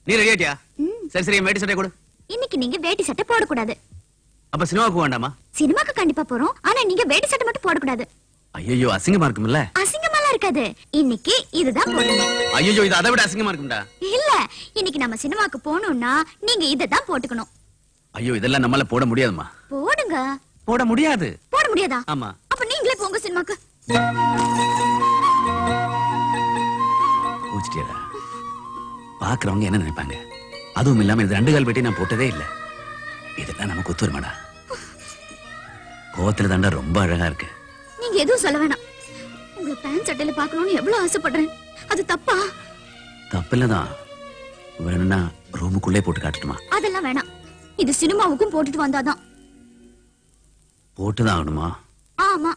நீ ரெடி ஆயிட்டியா ம். சரி சரி என் வேட்டி சட்டை கொடு இன்னைக்கு நீங்க வேட்டி சட்டை போடக்கூடாது அப்ப சினிமாவுக்கு வேண்டாமா சினிமாக்கு கண்டிப்பா போறோம் ஆனா நீங்க வேட்டி சட்டை மட்டும் போடக்கூடாது ஐயோ அசிங்கமா இருக்கும்ல அசிங்கமாலாம் இருக்காது இன்னைக்கு இதுதான் போடணும் ஐயோ இது அதை விட அசிங்கமா இருக்கும்டா இல்ல இன்னைக்கு நம்ம சினிமாக்கு போகணும்னா நீங்க இததான் போட்டுக்கணும் ஐயோ இதெல்லாம் நம்மளால போட முடியாதுமா போடுங்க போட முடியாது போட முடியாதா ஆமா அப்ப நீங்களே போங்க சினிமாக்கு பூச்சிட்டியடா பாக்குறவங்க என்ன நினைப்பாங்க அதுவும் இல்லாம இது ரெண்டு கால் வெட்டி நான் போட்டதே இல்ல இதெல்லாம் நமக்கு ஒத்து வருமாடா கோவத்துல தாண்டா ரொம்ப அழகா இருக்கு நீங்க எதுவும் சொல்ல வேணாம் உங்களை பேண்ட் சட்டையில பார்க்கணும்னு எவ்வளவு ஆசைப்படுறேன் அது தப்பா தப்பில்லதான் வேணும்னா ரூமுக்குள்ளே போட்டு காட்டட்டுமா அதெல்லாம் வேணாம் இது சினிமாவுக்கும் போட்டுட்டு வந்தாதான் போட்டுதான் ஆகணுமா ஆமா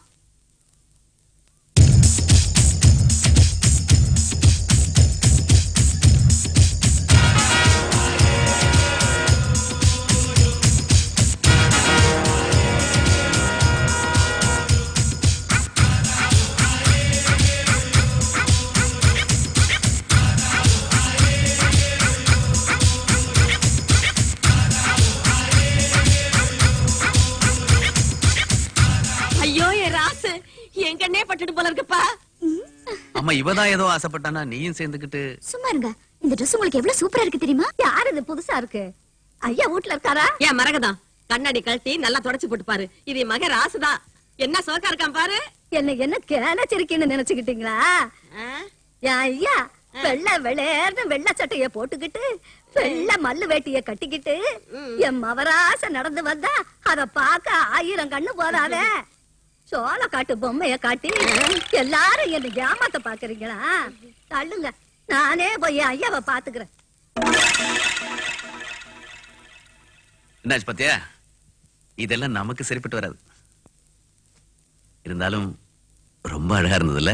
ஐயோ என் ராசு என் கண்ணே பட்டுட்டு போல இருக்குப்பா அம்மா இவதான் ஏதோ ஆசைப்பட்டானா நீயும் சேர்ந்துக்கிட்டு சும்மா இருங்க இந்த Dress உங்களுக்கு எவ்வளவு சூப்பரா இருக்கு தெரியுமா யார் இது புதுசா இருக்கு ஐயா வீட்ல இருக்காரா என் மரகதம் கண்ணாடி கழட்டி நல்லா தொடச்சு போட்டு பாரு இது என் மகன் ராசுதான் என்ன சோக்கா இருக்கான் பாரு என்ன என்ன கேனச்சிருக்கேன்னு நினைச்சுக்கிட்டீங்களா ஆ? என் ஐயா வெள்ளை வெளேர்னு வெள்ளை சட்டைய போட்டுக்கிட்டு வெள்ளை மல்லு வேட்டிய கட்டிக்கிட்டு என் மவராச நடந்து வந்தா அத பார்க்க ஆயிரம் கண்ணு போதாதே சோள காட்டு பொம்மைய காட்டி எல்லாரும் என்ன ஏமாத்த பாக்குறீங்களா தள்ளுங்க நானே போய் என் ஐயாவை பாத்துக்கிறேன் என்னாச்சு பாத்தியா இதெல்லாம் நமக்கு சரிப்பட்டு வராது இருந்தாலும் ரொம்ப அழகா இருந்ததுல்ல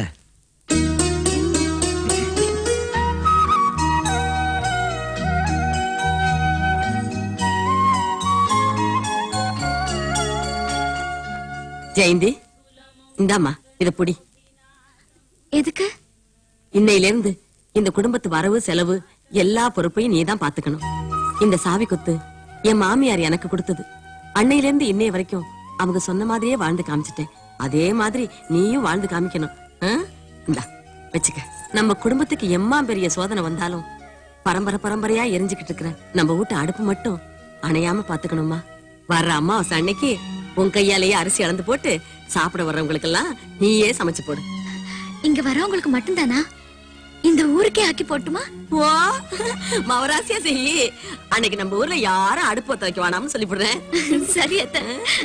ஜெயந்தி இந்தாம்மா இத புடி எதுக்கு இன்னையில இருந்து இந்த குடும்பத்து வரவு செலவு எல்லா பொறுப்பையும் நீதான் பாத்துக்கணும் இந்த சாவி கொத்து என் மாமியார் எனக்கு கொடுத்தது அன்னையில இருந்து இன்னைய வரைக்கும் அவங்க சொன்ன மாதிரியே வாழ்ந்து காமிச்சிட்டேன் அதே மாதிரி நீயும் வாழ்ந்து காமிக்கணும் ஆ? இந்தா வச்சுக்க நம்ம குடும்பத்துக்கு எம்மா பெரிய சோதனை வந்தாலும் பரம்பரை பரம்பரையா எரிஞ்சுக்கிட்டு இருக்கிற நம்ம வீட்டு அடுப்பு மட்டும் அணையாம பாத்துக்கணுமா வர்ற அம்மாவாசை அன்னைக்கு உன் கையாலேயே அரிசி அளந்து போட்டு சாப்பிட வர்றவங்களுக்கெல்லாம் நீயே சமைச்சு போடு இங்க வரவங்களுக்கு மட்டும்தானா இந்த ஊருக்கே ஆக்கி போட்டுமா ஓ மவராசியா செய்யி அன்னைக்கு நம்ம ஊர்ல யாரும் அடுப்பு பத்த வைக்க வேணாம்னு சொல்லிவிடுறேன் சரி அத்தை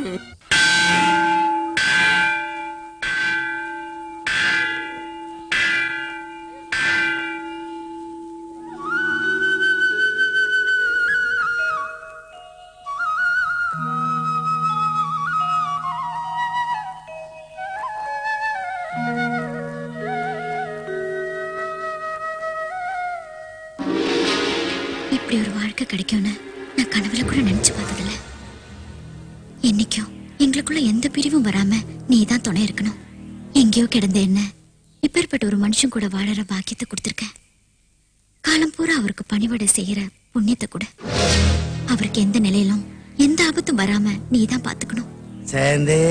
இப்படி ஒரு வாழ்க்கை கிடைக்கும்னு நான் கனவுல கூட நினைச்சு பார்த்ததில்ல என்னைக்கும் எங்களுக்குள்ள எந்த பிரிவும் வராம நீ தான் துணை இருக்கணும் எங்கேயோ கிடந்த என்ன இப்பேற்பட்ட ஒரு மனுஷன் கூட வாழற பாக்கியத்தை கொடுத்திருக்க காலம் பூரா அவருக்கு பணிவிடை செய்யற புண்ணியத்தை கூட அவருக்கு எந்த நிலையிலும் எந்த ஆபத்தும் வராம நீ தான் பாத்துக்கணும் சேர்ந்தே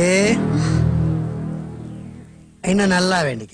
இன்னும் நல்லா வேண்டிக்க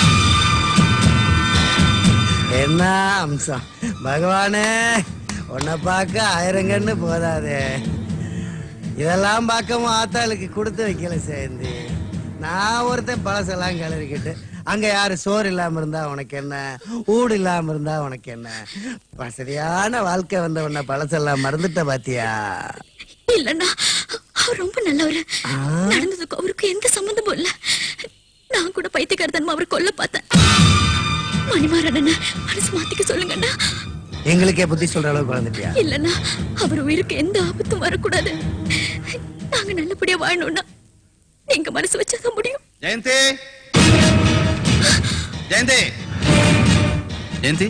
என்ன அம்சம் பகவானே உன்னை பார்க்க ஆயிரங்கன்னு போதாதே இதெல்லாம் பார்க்கவும் ஆத்தாளுக்கு கொடுத்து வைக்கல சேர்ந்து நான் ஒருத்தன் பழசெல்லாம் கிளறிக்கிட்டு அங்க யாரு சோறு இல்லாம இருந்தா உனக்கு என்ன ஊடு இல்லாம இருந்தா உனக்கு என்ன வசதியான வாழ்க்கை வந்த உன்னை பழசெல்லாம் மறந்துட்ட பாத்தியா இல்லன்னா அவர் ரொம்ப நல்லவரு நடந்ததுக்கு அவருக்கு எந்த சம்பந்தமும் இல்ல நான் கூட பைத்தியக்காரத்தனமா அவர் கொல்ல பார்த்தேன் மணிமாறன் மனசு மாத்திக்க சொல்லுங்கண்ணா எங்களுக்கே புத்தி சொல்ற அளவுக்கு வளர்ந்துட்டியா இல்லன்னா அவர் உயிருக்கு எந்த ஆபத்தும் வரக்கூடாது நாங்க நல்லபடியா வாழணும்னா நீங்க மனசு வச்சாதான் முடியும் ஜெயந்தி ஜெயந்தி ஜெயந்தி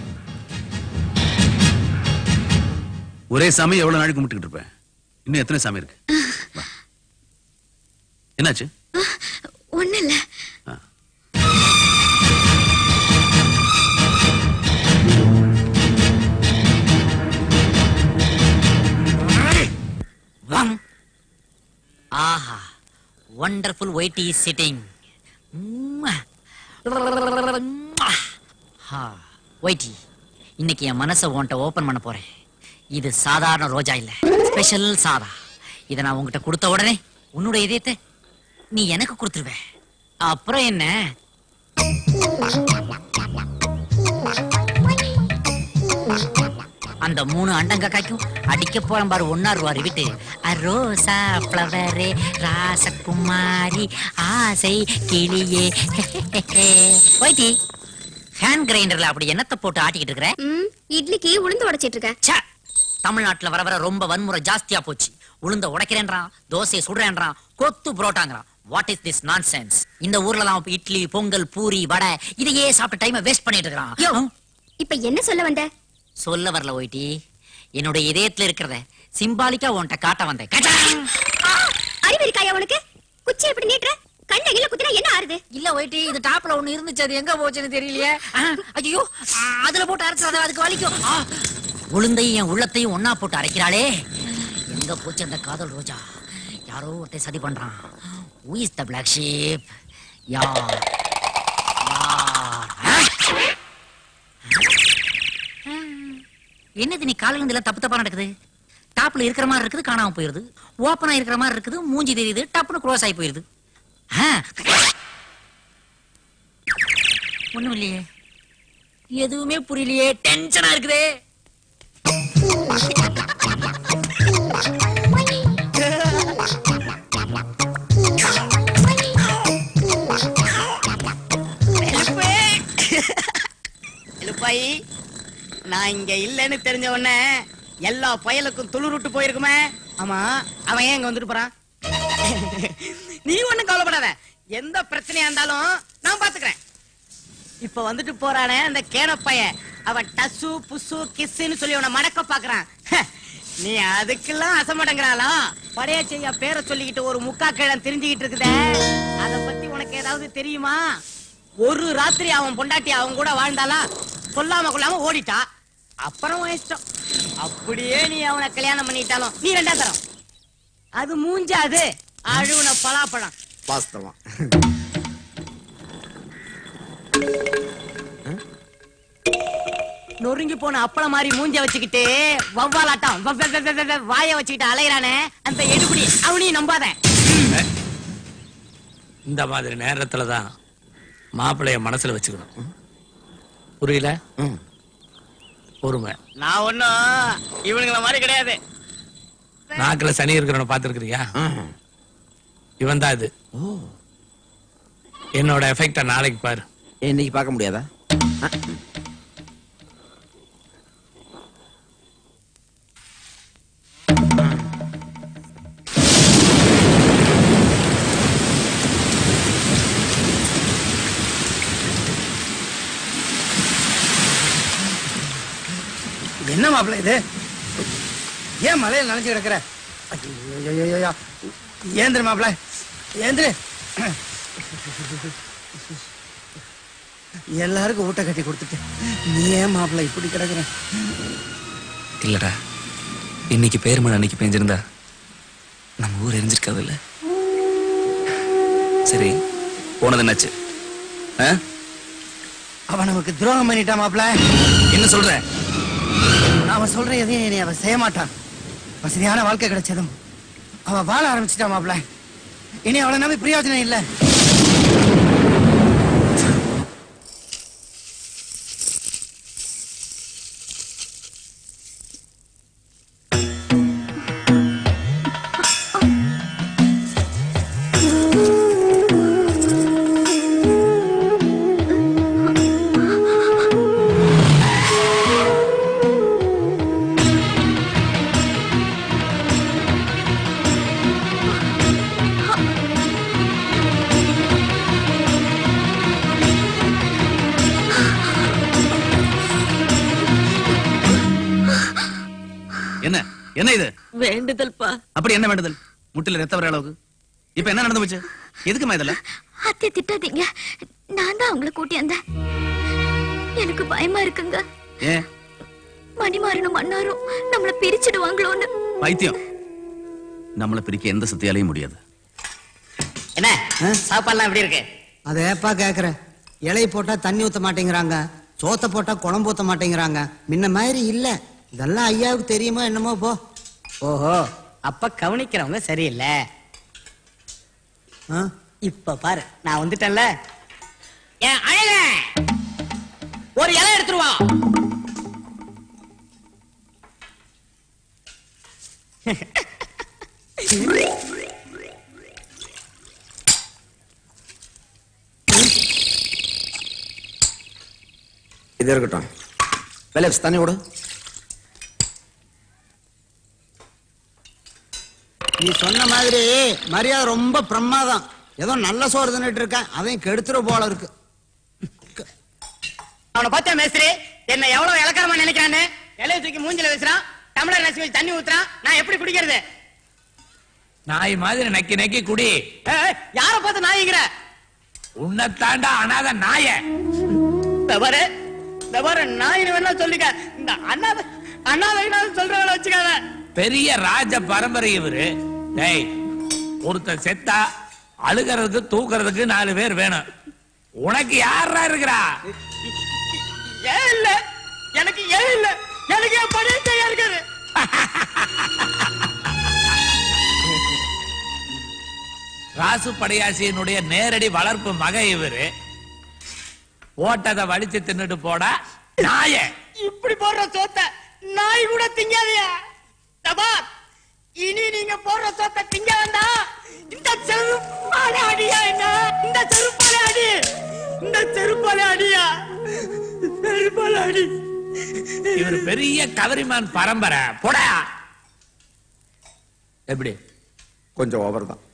ஒரே சாமி எவ்வளவு நாளைக்கு கும்பிட்டுக்கிட்டு இருப்பேன் இன்னும் எத்தனை சாமி இருக்கு வா. என்னாச்சு ஒண்ணு இல்ல ஆ. wonderful whitey is sitting. ஒயிட்டி இன்னைக்கு என் மனசை உன்கிட்ட ஓபன் பண்ண போறேன் இது சாதாரண ரோஜா இல்ல ஸ்பெஷல் சாதா இதை நான் உன்கிட்ட கொடுத்த உடனே உன்னோட இதயத்தை நீ எனக்கு கொடுத்துருவ அப்புறம் என்ன அந்த மூணு அண்டங்காய்க்கும் அடிக்க போறேன் பாரு ஒன்னா ரூபா விட்டு ரோசா ஃப்ளவரே ராசகுமாரி ஆசை கிளியே ஒயிட்டி ஹேண்ட் கிரைண்டர்ல அப்படி என்னத்தை போட்டு ஆட்டிக்கிட்டு இருக்கிற ம் இட்லிக்கு உளுந்து உடைச்சிட்டு இருக்க ச்சே! தமிழ்நாட்டுல வர வர ரொம்ப வன்முறை ஜாஸ்தியா போச்சு உளுந்த உடைக்கிறேன்றான் தோசையை சுடுறேன்றான் கொத்து புரோட்டாங்கிறான் வாட் இஸ் திஸ் நான்சென்ஸ் இந்த ஊர்ல தான் இட்லி பொங்கல் பூரி வடை இதையே சாப்பிட்டு டைமை வேஸ்ட் பண்ணிட்டு யோ இருக்கான் இப்ப என்ன சொல்ல வந்த சொல்ல வரல ஒயிட்டி என்னோட இதயத்துல இருக்கிறத சிம்பாலிக்கா உன்கிட்ட காட்ட வந்தேன் கச்சாங்! அறிவு இருக்காயா உனக்கு குச்சி எப்படி நீட்டுற கண்ண கீழ குத்தினா என்ன ஆறுது இல்ல ஒயிட்டி இது டாப்ல ஒண்ணு இருந்துச்சு அது எங்க போச்சுன்னு தெரியலையே ஐயோ அதுல போட்டு அரைச்சது அதுக்கு வலிக்கும் ஆ, உளுந்தையும் என் உள்ளத்தையும் ஒன்னா போட்டு அரைக்கிறாளே எங்க போச்சு அந்த காதல் ரோஜா யாரோ ஒருத்தன் சதி பண்றான் Who is the black sheep யார் யார் ஆ? என்னது நீ காலையில இருந்து எல்லாம் தப்பு தப்பா நடக்குது டாப்ல இருக்கிற மாதிரி இருக்குது காணாம போயிருது ஓப்பனா இருக்கிற மாதிரி இருக்குது மூஞ்சி தெரியுது டப்புன்னு க்ளோஸ் ஆகி போயிருது ஆ. ஒண்ணும் இல்லையே எதுவுமே புரியலையே டென்ஷனா இருக்குதே எழுப்பாயி நான் இங்க இல்லைன்னு தெரிஞ்ச உடனே எல்லா பயலுக்கும் துளிருட்டு போயிருக்குமே ஆமா அவன் ஏன் இங்க வந்துட்டு போறான் நீ ஒண்ணும் கவலைப்படாத எந்த பிரச்சனையா இருந்தாலும் நான் பாத்துக்கிறேன் இப்ப வந்துட்டு போறானே அந்த கேன பையன் அவன் டசு புசு கிஸ்ஸுன்னு சொல்லி அவனை மடக்க பாக்குறான் ஹ, நீ அதுக்கெல்லாம் அசமடங்கிறாளா படைய செய்ய பேரை சொல்லிக்கிட்டு ஒரு முக்கா கிழம் தெரிஞ்சுக்கிட்டு இருக்குதே அத பத்தி உனக்கு ஏதாவது தெரியுமா ஒரு ராத்திரி அவன் பொண்டாட்டி அவன் கூட வாழ்ந்தாளா சொல்லாம கொள்ளாம ஓடிட்டா அப்புறம் உன் இஷ்டம் அப்படியே நீ அவனை கல்யாணம் பண்ணிட்டாலும் நீ ரெண்டா தரம் அது மூஞ்சா அது அழுவுன பலாப்பழம் வாஸ்தவம் நொறுங்கி போன அப்பளம் மாதிரி மூஞ்ச வச்சுக்கிட்டு வவ்வாலாட்டம் வவ் வவ் வவ் வவ் வவ் வாய வச்சுக்கிட்டு அலையறானே அந்த எடுபடி அவனையும் நம்பாத இந்த மாதிரி நேரத்துல தான் மாப்பிளைய மனசுல வச்சுக்கணும் ம்? புரியல பொறுமை நான் ஒண்ணும் இவனுங்கள மாதிரி கிடையாது நாக்குல சனி இருக்கிறவன பாத்துருக்கிறியா இவன் தான் இது என்னோட எஃபெக்ட நாளைக்கு பாரு இன்னைக்கு பார்க்க முடியாதா இது என்ன மாப்பிள்ள இது ஏன் மலையில நனைஞ்சு கிடக்குற ஐயோ ஏந்திரு மாப்பிள்ள ஏந்திரு எல்லாருக்கும் ஊட்ட கட்டி கொடுத்துட்டு நீ ஏன் மாப்பிள்ள இப்படி கிடக்குற இல்லடா இன்னைக்கு பேர் மழை அன்னைக்கு பெஞ்சிருந்தா நம்ம ஊர் எரிஞ்சிருக்காது இல்ல சரி போனது என்னாச்சு ஆ? அவன் நமக்கு துரோகம் பண்ணிட்டான் மாப்பிள்ள என்ன சொல்ற நாம சொல்ற எதையும் இனி அவன் செய்ய மாட்டான் வசதியான வாழ்க்கை கிடைச்சதும் அவன் வாழ ஆரம்பிச்சிட்டான் மாப்பிள்ள இனி அவளை நம்பி பிரயோஜனம் இல்லை என்ன என்ன இது வேண்டுதல்ப்பா அப்படி என்ன வேண்டுதல் முட்டில ரத்த வர அளவுக்கு இப்ப என்ன நடந்து போச்சு எதுக்குமா இதெல்லாம் அத்தை திட்டாதீங்க நான் தான் அவங்கள கூட்டி வந்தேன் எனக்கு பயமா இருக்குங்க ஏன் மணிமாறனும் மன்னாரும் நம்மள பிரிச்சிடுவாங்களோன்னு பைத்தியம் நம்மளை பிரிக்க எந்த சக்தியாலையும் முடியாது என்ன சாப்பாடுலாம் எப்படி இருக்கு அதை ஏப்பா கேக்குற இலை போட்டா தண்ணி ஊத்த மாட்டேங்கிறாங்க சோத்த போட்டா குழம்பு ஊத்த மாட்டேங்கிறாங்க முன்ன மாதிரி இல்ல இதெல்லாம் ஐயாவுக்கு தெரியுமா என்னமோ போ ஓஹோ அப்ப கவனிக்கிறவங்க சரியில்லை ஆ? இப்ப பாரு நான் வந்துட்டேன்ல ஏன் அழக ஒரு இலை எடுத்துருவா இது இருக்கட்டும் பெலப்ஸ் தண்ணி விடு நீ சொன்ன மாதிரி மரியாதை ரொம்ப பிரமாதம் ஏதோ நல்ல சோறு தின்னுட்டு இருக்கேன் அதையும் கெடுத்துற போல இருக்கு அவனை பார்த்தா மேஸ்திரி என்ன எவ்வளவு இலக்காரமா நினைக்கிறான்னு இலைய தூக்கி மூஞ்சில வீசுறான் டம்ளர் நசி வச்சு தண்ணி ஊத்துறான் நான் எப்படி குடிக்கிறது நாய் மாதிரி நக்கி நக்கி குடி ஏய், யார பார்த்து நாய்ங்கிற உன்னை தாண்டா அனாத நாய இந்த பாரு இந்த பாரு நாயின்னு வேணா சொல்லிக்க இந்த அண்ணாத அண்ணாத சொல்றவங்கள வச்சுக்காத பெரிய ராஜ பரம்பரை இவரு டேய் ஒருத்தன் செத்தா அழுகிறதுக்கு தூக்குறதுக்கு நாலு பேர் வேணும் உனக்கு யாரா இருக்கிறா ஏன் இல்ல எனக்கு ஏன் இல்ல எனக்கு என் பணி செய்ய இருக்குது ராசு படையாசியினுடைய நேரடி வளர்ப்பு மக இவரு ஓட்டதை வலிச்சு தின்னுட்டு போடா நாய இப்படி போடுற சோத்த நாய் கூட திங்காதயா தபார் இனி நீங்க போடுற சோத்த திங்க வேண்டாம் இந்த செருப்பால அடியா என்ன இந்த செருப்பால அடி இந்த செருப்பால அடியா செருப்பால அடி இவர் பெரிய கவரிமான் பரம்பரை போடா எப்படி கொஞ்சம் ஓவர் தான்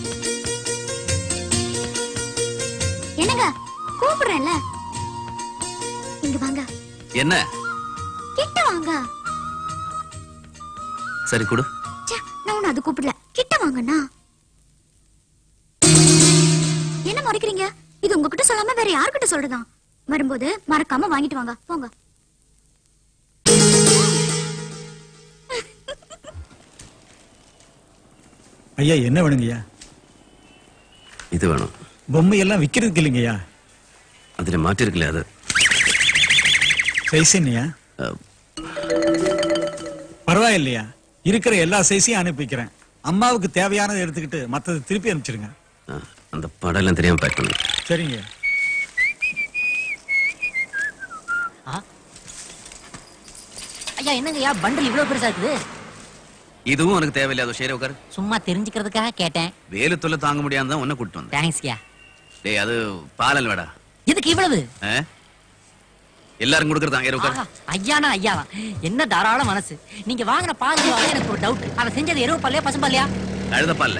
என்னங்க கூப்பிடுறேன்ல இங்க வாங்க என்ன கிட்ட வாங்க சரி கொடு ச்சே, நான் உன்னை அது கூப்பிடல கிட்ட வாங்கண்ணா என்ன மறைக்கிறீங்க இது உங்ககிட்ட சொல்லாம வேற யார்கிட்ட சொல்றதா வரும்போது மறக்காம வாங்கிட்டு வாங்க போங்க ஐயா என்ன வேணுங்கய்யா இது வேணும் பொம்மை எல்லாம் விக்கிறதுக்கு இல்லைங்கய்யா அதுல மாற்றிருக்கல அது சைஸ் என்னையா அஹ், பரவாயில்லையா இருக்கிற எல்லா சைஸையும் அனுப்பி வைக்கிறேன் அம்மாவுக்கு தேவையானதை எடுத்துக்கிட்டு மத்ததை திருப்பி அனுப்பிச்சிடுங்க அஹ், அந்த படம் எல்லாம் தெரியாம பேக் பண்ணுங்க சரிங்க ஐயா என்னங்கய்யா பண்டல் இவ்வளவு பெருசா இருக்குது இதுவும் உனக்கு தேவையில்லை அதை ஷேர் உட்காரு சும்மா தெரிஞ்சுக்கிறதுக்காக கேட்டேன் வேலு தொல்லை தாங்க முடியாம தான் உன்னை கூட்டு வந்தேன் தேங்க்ஸ்யா டேய் அது பாலல் வேடா எதுக்கு இவ்வளவு ஆ? எல்லாரும் கொடுக்கறதா ஏறு உட்காரு ஆஹா, ஐயானா ஐயாவா என்ன தாராள மனசு நீங்க வாங்கின பால் அல்வாவுல எனக்கு ஒரு டவுட் அதை செஞ்சது எருவு பல்லையா பசும்பாலையா அழுத பால்ல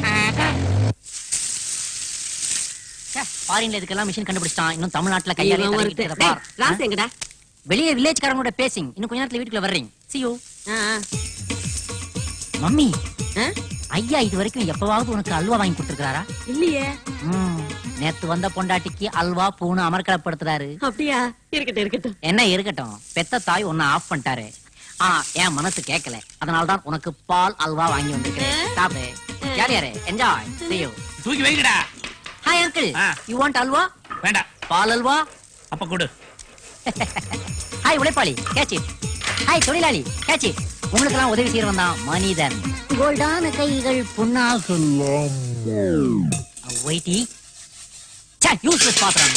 ஃபாரின்ல இதுக்கெல்லாம் மிஷின் கண்டுபிடிச்சிட்டான் இன்னும் தமிழ்நாட்டுல கையாலே இவன் தடவிக்கிட்டு ஒருத்தன். இதை பார். டேய், ராசு எங்கடா வெளியே வில்லேஜ்காரங்களோட பேசிங் இன்னும் கொஞ்ச நேரத்துல வீட்டுக்குள்ள வர்றீங்க see you ஆ, ஆ. மம்மி ஆ? ஐயா இது வரைக்கும் எப்பவாவது உனக்கு அல்வா வாங்கி கொடுத்துருக்காரா இல்லையே நேத்து வந்த பொண்டாட்டிக்கு அல்வா பூனு அமர்க்கலப்படுத்துறாரு அப்படியா இருக்கட்டும் இருக்கட்டும் என்ன இருக்கட்டும் பெத்த தாய் உன்னை ஆஃப் பண்ணிட்டாரு ஆ என் மனசு கேட்கல அதனால தான் உனக்கு பால் அல்வா வாங்கி வந்திருக்கேன் சாப்பிடு ஜாலியாரு என்ஜாய் see you தூக்கி வைக்கடா ஹாய் அங்கிள் ஆ. யூ வாண்ட் அல்வா வேண்டாம் பால் அல்வா அப்ப கொடு ஹாய் உழைப்பாளி கேட்ச் இட் ஹாய் தொழிலாளி கேட்ச் இட் உங்களுக்கெல்லாம் உதவி செய்யறவன் தான் மனிதன் கோல்டான கைகள் புண்ணாகும் வெயிட்டி யூஸ்லெஸ் பாத்திரம்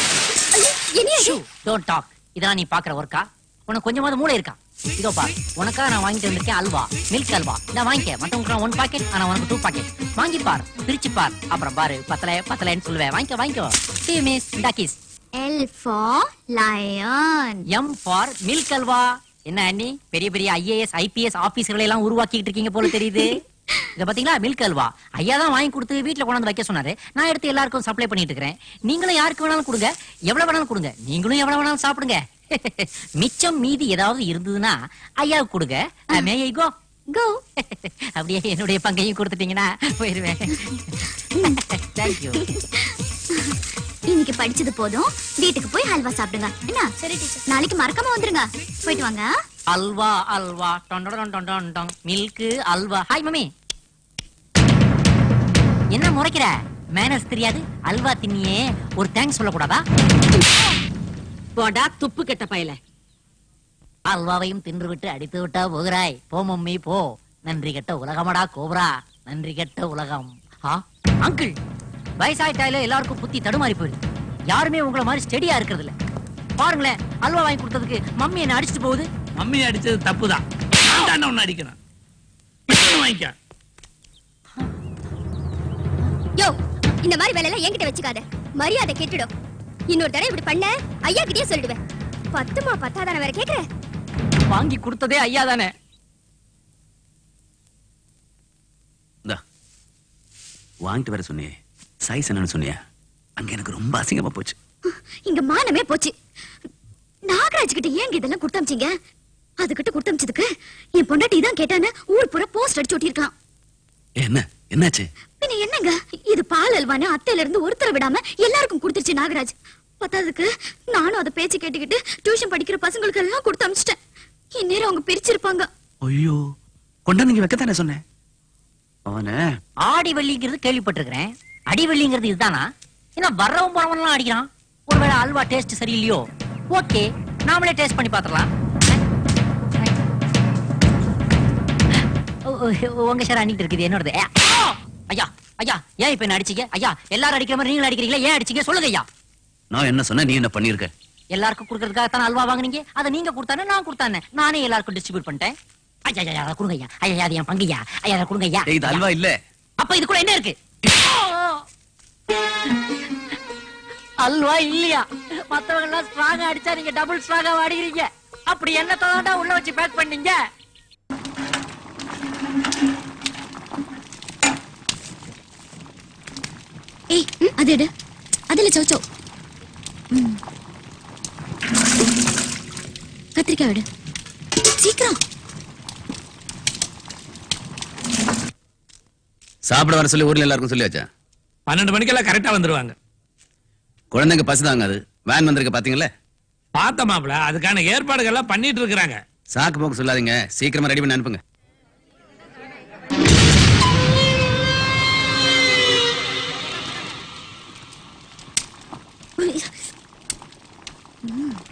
டோன்ட் டாக் இதெல்லாம் நீ பாக்குற ஒர்க்கா உனக்கு கொஞ்சமாவது மூளை இருக்கா இதோ பார் உனக்காக நான் வாங்கிட்டு வந்திருக்கேன் அல்வா மில்க் அல்வா நான் வாங்கிக்க மத்தவங்களுக்கு ஒன் பாக்கெட் ஆனா உனக்கு டூ பாக்கெட் வாங்கி பார் பிரிச்சு பார் அப்புறம் பாரு பத்தல பத்தலைன்னு சொல்லுவேன் வாங்கிக்க வாங்கிக்கோ see you miss டாக்கிஸ் L for lion M for milk அல்வா என்ன அண்ணி பெரிய பெரிய ஐஏஎஸ் ஐபிஎஸ் ஆபீசர்களை எல்லாம் உருவாக்கிட்டு இருக்கீங்க போல தெரியுது இத பாத்தீங்களா மில்க் அல்வா ஐயா தான் வாங்கி கொடுத்து வீட்ல கொண்டாந்து வைக்க சொன்னாரு நான் எடுத்து எல்லாருக்கும் சப்ளை பண்ணிட்டு இருக்கிறேன் நீங்களும் யாருக்கு வேணாலும் கொடுங்க எவ்வளவு வேணாலும் கொடுங்க நீங்களும் எவ்வளவு வேணாலும் சாப்பிடுங்க மிச்சம் மீதி ஏதாவது இருந்ததுன்னா ஐயாவுக்கு கொடுங்க மே ஐ கோ கோ அப்படியே என்னுடைய பங்கையும் கொடுத்துட்டீங்கன்னா போயிருவேன் தேங்க்யூ இன்னைக்கு படிச்சது போதும் வீட்டுக்கு போய் ஹல்வா சாப்பிடுங்க என்ன சரி டீச்சர் நாளைக்கு மறக்காம வந்துருங்க போயிட்டு வாங்க அல்வா அல்வா டொன் டொன் டொன் டொன் டொன் மில்க் அல்வா ஹாய் மம்மி என்ன முறைக்கிற மேனஸ் தெரியாது அல்வா தின்னியே ஒரு தேங்க்ஸ் சொல்லக்கூடாதா போடா துப்பு கெட்ட பயல அல்வாவையும் தின்று விட்டு அடித்து விட்டா போகிறாய் போ மம்மி போ நன்றி கெட்ட உலகமடா கோபரா நன்றி கெட்ட உலகம் ஆ அங்கிள் வயசாயிட்டாயில எல்லாருக்கும் புத்தி தடுமாறி போயிருக்கு யாருமே உங்களை மாதிரி ஸ்டெடியா இருக்கிறது இல்ல பாருங்களேன் அல்வா வாங்கி கொடுத்ததுக்கு மம்மி என்ன அடிச்சிட்டு போகுது மம்மி அடிச்சது தப்புதான் நான் தானே உன்னை அடிக்கிறேன் இன்னொன்னு வாங்கிக்க யோ இந்த மாதிரி வேலையெல்லாம் என்கிட்ட வச்சுக்காத மரியாதை கெட்டுடும் இன்னொரு தடவை இப்படி பண்ண ஐயா கிட்டயே சொல்லிடுவேன் பத்துமா பத்தாதான வேற கேக்குற வாங்கி கொடுத்ததே ஐயா தானே இந்தா வாங்கிட்டு வர சொன்னியே சைஸ் என்னன்னு சொன்னியா அங்க எனக்கு ரொம்ப அசிங்கமா போச்சு இங்க மானமே போச்சு நாகராஜ் கிட்ட ஏங்க இதெல்லாம் கொடுத்தமிச்சீங்க அதுகிட்ட கொடுத்தமிச்சதுக்கு என் பொண்டாட்டி தான் கேட்டான்னு ஊர் பூரா போஸ்ட் அடிச்சு ஒட்டியிருக்கான் என்ன என்னாச்சு பின்ன என்னங்க இது பால் அல்வான்னு அத்தையில இருந்து ஒருத்தரை விடாம எல்லாருக்கும் கொடுத்துருச்சு நாகராஜ் பத்தாததுக்கு நானும் அதை பேச்சு கேட்டுக்கிட்டு டியூஷன் படிக்கிற பசங்களுக்கு எல்லாம் கொடுத்து அமிச்சிட்டேன் இந்நேரம் அவங்க பிரிச்சிருப்பாங்க ஐயோ கொண்டா நீங்க வைக்கத்தானே சொன்னேன் அவன ஆடி வெள்ளிங்கிறது கேள்விப்பட்டிருக்கிறேன் அடி வெள்ளிங்கிறது இதுதானா ஏன்னா வர்றவன் போறவன்லாம் அடிக்கிறான் ஒருவேளை அல்வா டேஸ்ட் சரியில்லையோ ஓகே நாமளே டேஸ்ட் பண்ணி பார்த்துடலாம் ஓ, ஓ, உங்க சார் அன்னிட்டு இருக்குது என்னோடது ஏ, ஆ! ஐயா ஐயா ஏன் இப்ப என்ன அடிச்சீங்க ஐயா எல்லாரும் அடிக்கிற மாதிரி நீங்களும் அடிக்கிறீங்களா ஏன் அடிச்சீங்க சொல்லுங்க ஐயா நான் என்ன சொன்ன நீ என்ன பண்ணிருக்க எல்லாருக்கும் கொடுக்கறதுக்காக அல்வா வாங்குனீங்க அதை நீங்க கொடுத்தானே நான் கொடுத்தானே நானே எல்லாருக்கும் டிஸ்ட்ரிபியூட் பண்ணிட்டேன் ஐயா ஐயா அதை கொடுங்க ஐயா ஐயா அது என் பங்கையா ஐயா அதை கொடுங்க ஐயா டேய், இது அல்வா இல்ல அப்ப இது கூட என்ன இருக்கு அல்வா இல்லையா மத்தவங்க எல்லாம் ஸ்ட்ராங்கா அடிச்சா நீங்க டபுள் ஸ்ட்ராங்கா அடிக்கிறீங்க அப்படி என்ன தாண்டா உள்ள வச்சு பேக் பண்ணீங்க ஏய் ம், அது எடு அதுல சௌச்சோ ம். கத்திரிக்காய் எடு சீக்கிரம் சாப்பிட வர சொல்லி ஊர்ல எல்லாருக்கும் சொல்லி வச்சேன் பன்னெண்டு மணிக்கெல்லாம் கரெக்டா வந்துருவாங்க குழந்தைங்க பசிதாங்க அது வேன் வந்திருக்க பாத்தீங்களா பார்த்த மாப்பிள அதுக்கான ஏற்பாடுகள் எல்லாம் பண்ணிட்டு இருக்கிறாங்க சாக்கு போக்கு சொல்லாதீங்க சீக்கிரமா ரெடி பண்ணி அனுப்புங்க ம்.